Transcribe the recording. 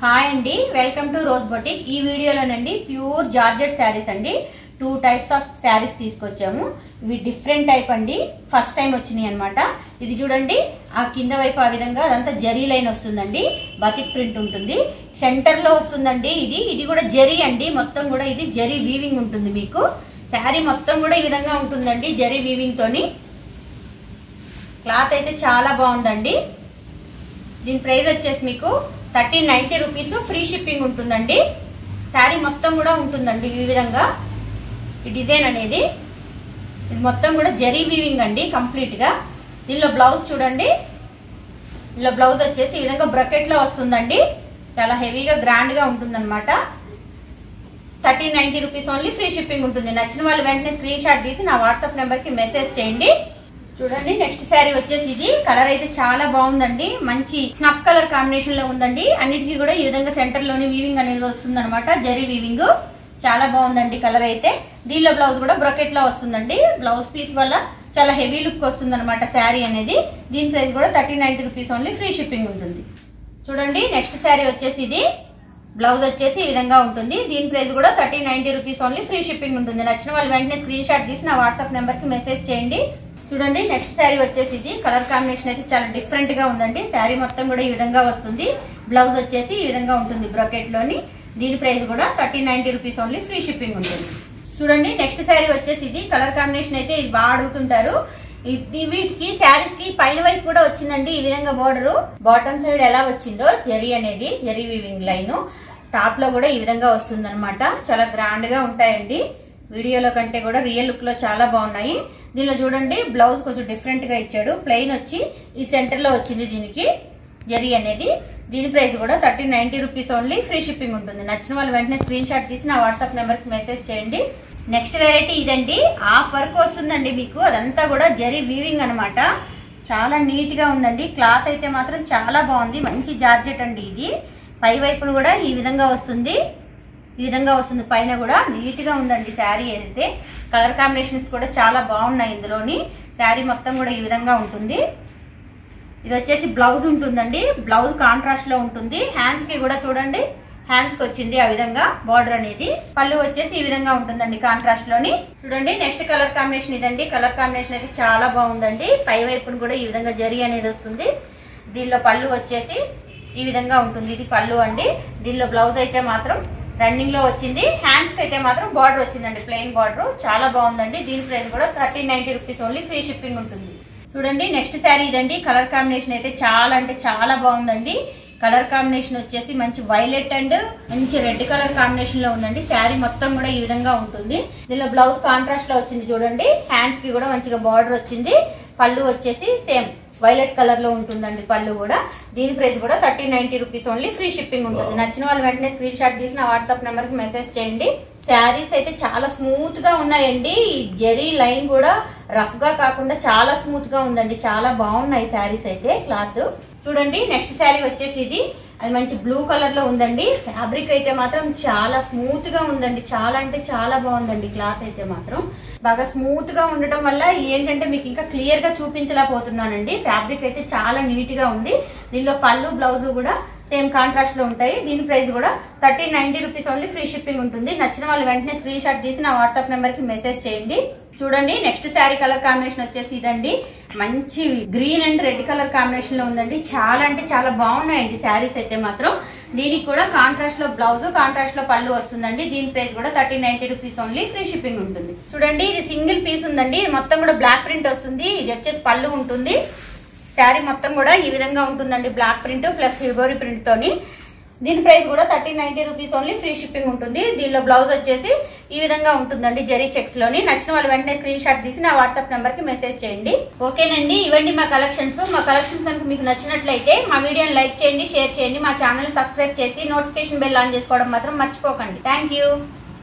hi అండి welcome to rose boutique ఈ వీడియోలోనండి pure georgette saris అండి టూ టైప్స్ ఆఫ్ శారీస్ తీసుకొచ్చాము ఇవి డిఫరెంట్ టైప్ అండి ఫస్ట్ టైం వచ్చినాయి అనమాట ఇది చూడండి ఆ కింద వైపు ఆ విధంగా అదంతా జరీ లైన్ వస్తుందండి బతిక్ ప్రింట్ ఉంటుంది సెంటర్ లో వస్తుందండి ఇది ఇది కూడా జరీ అండి మొత్తం కూడా ఇది జరీ వీవింగ్ ఉంటుంది మీకు శారీ మొత్తం కూడా ఈ విధంగా ఉంటుందండి జరీ వీవింగ్ తోని క్లాత్ అయితే చాలా బాగుందండి దీని ప్రైస్ వచ్చేసి మీకు thirteen ninety rupees free shipping ఉంటుందండి శారీ మొత్తం కూడా ఉంటుందండి ఈ విధంగా ఈ డిజైన్ అనేది ఇది మొత్తం కూడా జరీ వీవింగ్ అండి కంప్లీట్ గా దీనిలో బ్లౌజ్ చూడండి దీనిలో బ్లౌజ్ వచ్చేసి ఈ విధంగా బ్రకెట్ లో వస్తుందండి చాలా హెవీగా గ్రాండ్ గా ఉంటుంది అనమాట thirteen ninety rupees only free shipping ఉంటుంది నచ్చిన వాళ్ళు వెంటనే స్క్రీన్ షాట్ తీసి నా వాట్సాప్ నెంబర్ కి మెసేజ్ చేయండి చూడండి నెక్స్ట్ శారీ వచ్చేసి ఇది కలర్ అయితే చాలా బాగుందండి మంచి స్నఫ్ కలర్ కాంబినేషన్ లో ఉందండి అన్నిటికీ కూడా ఈ విధంగా సెంటర్ లోని వీవింగ్ అనేది వస్తుంది అనమాట జరీ వీవింగ్ చాలా బాగుందండి కలర్ అయితే దీనిలో బ్లౌజ్ కూడా బ్రకెట్ లో వస్తుందండి బ్లౌజ్ పీస్ వల్ల చాలా హెవీ లుక్ వస్తుంది అనమాట శారీ అనేది దీని ప్రైస్ కూడా thirty ninety rupees only free shipping ఉంటుంది చూడండి నెక్స్ట్ శారీ వచ్చేసి ఇది బ్లౌజ్ వచ్చేసి ఈ విధంగా ఉంటుంది దీని ప్రైస్ కూడా thirty ninety rupees only free shipping ఉంటుంది నచ్చిన వాళ్ళు వెంటనే స్క్రీన్ షాట్ తీసి నా వాట్సాప్ నెంబర్ కి మెసేజ్ చేయండి చూడండి నెక్స్ట్ శారీ వచ్చేసి ఇది కలర్ కాంబినేషన్ అయితే చాలా డిఫరెంట్ గా ఉందండి శారీ మొత్తం కూడా ఈ విధంగా వస్తుంది బ్లౌజ్ వచ్చేసి ఈ విధంగా ఉంటుంది బ్రకెట్ లోని దీని ప్రైస్ కూడా thirty ninety rupees only free shipping ఉంటుంది చూడండి నెక్స్ట్ శారీ వచ్చేసి ఇది కలర్ కాంబినేషన్ అయితే ఇది బాగా అడుగుతుంటారు ఈ- వీటికి శారీస్ కి పైన వైపు కూడా వచ్చిందండి ఈ విధంగా బోర్డర్ బాటమ్ సైడ్ ఎలా వచ్చిందో జరీ అనేది జరీ వీవింగ్ లైన్ టాప్ లో కూడా ఈ విధంగా వస్తుంది చాలా గ్రాండ్ గా ఉంటాయండి వీడియోలో కంటే కూడా రియల్ లుక్ లో చాలా బాగున్నాయి దీనిలో చూడండి బ్లౌజ్ కొంచెం డిఫరెంట్ గా ఇచ్చాడు ప్లెయిన్ వచ్చి ఈ సెంటర్ లో వచ్చింది దీనికి జరీ అనేది దీని ప్రైస్ కూడా thirty ninety rupees only free shipping ఉంటుంది నచ్చిన వాళ్ళు వెంటనే స్క్రీన్ షాట్ తీసి నా వాట్సాప్ నెంబర్ కి మెసేజ్ చేయండి నెక్స్ట్ వెరైటీ ఇదండి హాఫ్ వర్క్ వస్తుందండి మీకు అదంతా కూడా జరీ వీవింగ్ అన్నమాట చాలా నీట్ గా ఉందండి క్లాత్ అయితే మాత్రం చాలా బాగుంది మంచి జార్జెట్ అండి ఇది పై వైపును కూడా ఈ విధంగా వస్తుంది ఈ విధంగా వస్తుంది పైన కూడా నీట్ గా ఉందండి శారీ అయితే కలర్ కాంబినేషన్స్ కూడా చాలా బాగున్నాయి ఇందులోని శారీ మొత్తం కూడా ఈ విధంగా ఉంటుంది ఇది వచ్చేసి బ్లౌజ్ ఉంటుందండి బ్లౌజ్ కాంట్రాస్ట్ లో ఉంటుంది హ్యాండ్స్ కి కూడా చూడండి హ్యాండ్స్ కి వచ్చింది ఆ విధంగా బార్డర్ అనేది పళ్ళు వచ్చేసి ఈ విధంగా ఉంటుందండి కాంట్రాస్ట్ లోని చూడండి నెక్స్ట్ కలర్ కాంబినేషన్ ఇదండి కలర్ కాంబినేషన్ అయితే చాలా బాగుందండి పై వైపున కూడా ఈ విధంగా జరి అనేది వస్తుంది దీనిలో పళ్ళు వచ్చేసి ఈ విధంగా ఉంటుంది ఇది పళ్ళు అండి దీనిలో బ్లౌజ్ అయితే మాత్రం రన్నింగ్ లో వచ్చింది హ్యాండ్స్ కి అయితే మాత్రం బార్డర్ వచ్చిందండి ప్లెయిన్ బార్డర్ చాలా బాగుందండి దీని ప్రైస్ కూడా thirteen ninety rupees only free shipping ఉంటుంది చూడండి నెక్స్ట్ శారీ ఇదండి కలర్ కాంబినేషన్ అయితే చాలా అంటే చాలా బాగుందండి కలర్ కాంబినేషన్ వచ్చేసి మంచి వైలెట్ అండ్ మంచి రెడ్ కలర్ కాంబినేషన్ లో ఉందండి శారీ మొత్తం కూడా ఈ విధంగా ఉంటుంది దీనిలో బ్లౌజ్ కాంట్రాస్ట్ లో వచ్చింది చూడండి హ్యాండ్స్ కి కూడా మంచిగా బార్డర్ వచ్చింది పళ్ళు వచ్చేసి సేమ్ వైలెట్ కలర్ లో ఉంటుందండి పళ్ళు కూడా దీని ప్రైస్ కూడా thirty ninety rupees only free shipping ఉంటుంది నచ్చిన వాళ్ళు వెంటనే స్క్రీన్ షాట్ తీసి నా వాట్సాప్ నెంబర్ కి మెసేజ్ చేయండి శారీస్ అయితే చాలా స్మూత్ గా ఉన్నాయండి ఈ జెరీ లైన్ కూడా రఫ్ గా కాకుండా చాలా స్మూత్ గా ఉందండి చాలా బాగున్నాయి శారీస్ అయితే క్లాత్ చూడండి నెక్స్ట్ శారీ వచ్చేసి ఇది అది మంచి బ్లూ కలర్ లో ఉందండి ఫ్యాబ్రిక్ అయితే మాత్రం చాలా స్మూత్ గా ఉందండి చాలా అంటే చాలా బాగుందండి క్లాత్ అయితే మాత్రం బాగా స్మూత్ గా ఉండటం వల్ల ఏంటంటే మీకు ఇంకా క్లియర్ గా చూపించలేకపోతున్నానండి ఫ్యాబ్రిక్ అయితే చాలా నీట్ గా ఉంది దీనిలో పళ్ళు బ్లౌజ్ కూడా సేమ్ కాంట్రాస్ట్ లో ఉంటాయి దీని ప్రైస్ కూడా thirteen ninety rupees only free shipping ఉంటుంది నచ్చిన వాళ్ళు వెంటనే స్క్రీన్ షాట్ తీసి నా వాట్సాప్ నెంబర్ కి మెసేజ్ చేయండి చూడండి నెక్స్ట్ శారీ కలర్ కాంబినేషన్ వచ్చేసి ఇదండి మంచి green and red colour combination లో ఉందండి చాలా అంటే చాలా బాగున్నాయండి శారీస్ అయితే మాత్రం దీనికి కూడా కాంట్రాస్ట్ లో బ్లౌజ్ కాంట్రాస్ట్ లో పళ్ళు వస్తుందండి దీని ప్రైస్ కూడా thirty ninety rupees only free shipping ఉంటుంది చూడండి ఇది సింగిల్ పీస్ ఉందండి ఇది మొత్తం కూడా బ్లాక్ ప్రింట్ వస్తుంది ఇది వచ్చేసి పళ్ళు ఉంటుంది శారీ మొత్తం కూడా ఈ విధంగా ఉంటుందండి బ్లాక్ ప్రింట్ ప్లస్ ఫిబోరీ ప్రింట్ తోని దీని ప్రైస్ కూడా thirteen ninety rupees only free shipping ఉంటుంది దీనిలో బ్లౌజ్ వచ్చేసి ఈ విధంగా ఉంటుందండి జరీ చెక్స్ లోని నచ్చిన వాళ్ళు వెంటనే స్క్రీన్ షాట్ తీసి నా వాట్సాప్ నెంబర్ కి మెసేజ్ చేయండి ఓకేనండి ఇవ్వండి మా కలెక్షన్స్ మా కలెక్షన్స్ కనుక మీకు నచ్చినట్లయితే మా వీడియోని లైక్ చేయండి షేర్ చేయండి మా ఛానల్ సబ్స్క్రైబ్ చేసి నోటిఫికేషన్ బెల్ ఆన్ చేసుకోవడం మాత్రం మర్చిపోకండి థ్యాంక్ యూ